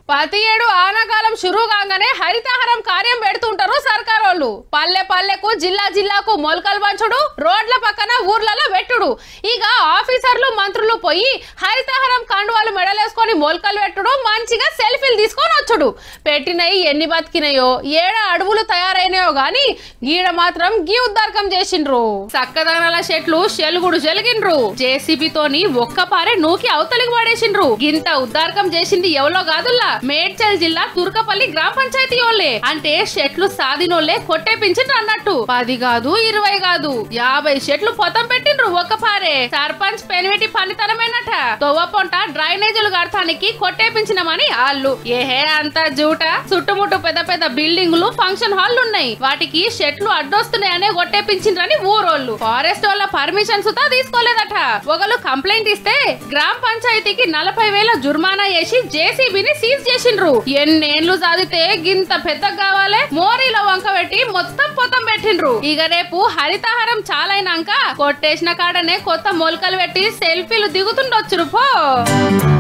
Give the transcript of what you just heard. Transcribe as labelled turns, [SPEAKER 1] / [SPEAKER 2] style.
[SPEAKER 1] ప్రతి ఏడు ఆనాకాలం షురూ కాగానే హరితహారం కార్యం పెడుతుంటారు సర్కార్ వాళ్ళు పల్లె పల్లెకు జిల్లా జిల్లాకు మొలకలు పంచుడు రోడ్ల పక్కన ఊర్లలో పెట్టుడు ఇక ఆఫీసర్లు మంత్రులు పోయి హరితహారం కండువాలు మెడలేసుకొని మొలకలు పెట్టుడు మంచిగా సెల్ఫీలు తీసుకొని వచ్చుడు పెట్టినవి ఎన్ని బతికినాయో ఏడ అడవులు తయారైనాయో గాని గీడ మాత్రం గీ ఉద్దారకం చేసిండ్రు చక్కదనాల చెట్లు చెలుగుడు చెలిగిండ్రు జేసీబీ తోని ఒక్క పారే నూకి అవతలికి పడేసిండ్రు గింత ఉద్దారకం చేసింది ఎవలో కాదుల్లా మేడ్చల్ జిల్లా తుర్కపల్లి గ్రామ పంచాయతీ వాళ్ళే అంటే చెట్లు సాదినోళ్ళే కొట్టేపించిండ్రు అన్నట్టు పది కాదు ఇరవై కాదు యాభై చెట్లు పొతం పెట్టిండ్రు ఒక్క పారే సర్పంచ్ పెనివెట్టి పనితనమేనట తొవ్వ పొంట డ్రైనేజీలు కడతానికి కొట్టేపించినమని ఆళ్ళు ఏహే అంత జూట చుట్టుముట్టు పెద్ద పెద్ద బిల్డింగులు ఫంక్షన్ హాల్ ఉన్నాయి వాటికి చెట్లు అడ్డొస్తున్నాయనే కొట్టేపించిండ్రని ఊరోళ్ళు ఫారెస్ట్ వాళ్ళ పర్మిషన్ సుతా తీసుకోలేదట ఒకళ్ళు కంప్లైంట్ ఇస్తే గ్రామ పంచాయతీకి నలభై వేల జుర్మానా వేసి జేసీబీని సీజ్ చేసిండ్రు ఎన్నేళ్లు సాధితే గింత పెద్ద కావాలే మోరీలో వంక పెట్టి మొత్తం పొతం పెట్టిండ్రు ఇక రేపు హరితహారం చాలైనాక కొట్టేసిన కాడనే కొత్త మొలకలు పెట్టి సెల్ఫీలు దిగుతుండొచ్చురు పో